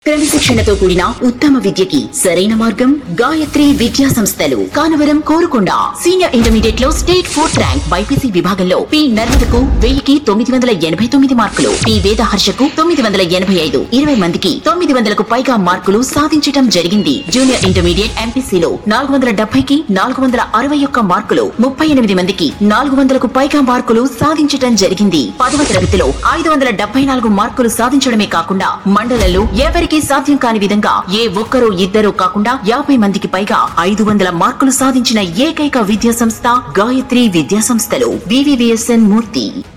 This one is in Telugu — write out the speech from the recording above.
క్రమశిక్షణతో కూడిన ఉత్తమ విద్యకి సరైన మార్గం గాయత్రి విద్యా సంస్థలు కానవరం కోరుకొండ సీనియర్ ఇంటర్మీడియట్ లో స్టేట్ ఫోర్త్ ర్యాంక్ బైపీసీ విభాగంలో పి నర్మదకు వెయ్యికి తొమ్మిది వందల ఎనభై తొమ్మిది మార్కులు పి వేదహర్షకు తొమ్మిది వందల ఎనభై ఐదు ఇరవై మందికి తొమ్మిది వందలకు పైగా మార్కులు సాధించటం జరిగింది జూనియర్ ఇంటర్మీడియట్ ఎంపీసీలో నాలుగు వందల డెబ్బైకి నాలుగు వందల అరవై ఒక్క మార్కులు ముప్పై ఎనిమిది మందికి నాలుగు వందలకు పైగా మార్కులు సాధించటం జరిగింది పదవ తరగతిలో ఐదు వందల డెబ్బై నాలుగు మార్కులు సాధించడమే కాకుండా మండలంలో ఎవరికి సాధ్యం కాని విధంగా ఏ ఒక్కరో ఇద్దరో కాకుండా యాభై మందికి పైగా ఐదు వందల మార్కులు సాధించిన ఏకైక విద్యా సంస్థ గాయత్రి విద్యా సంస్థలు వివివిఎస్ఎన్ మూర్తి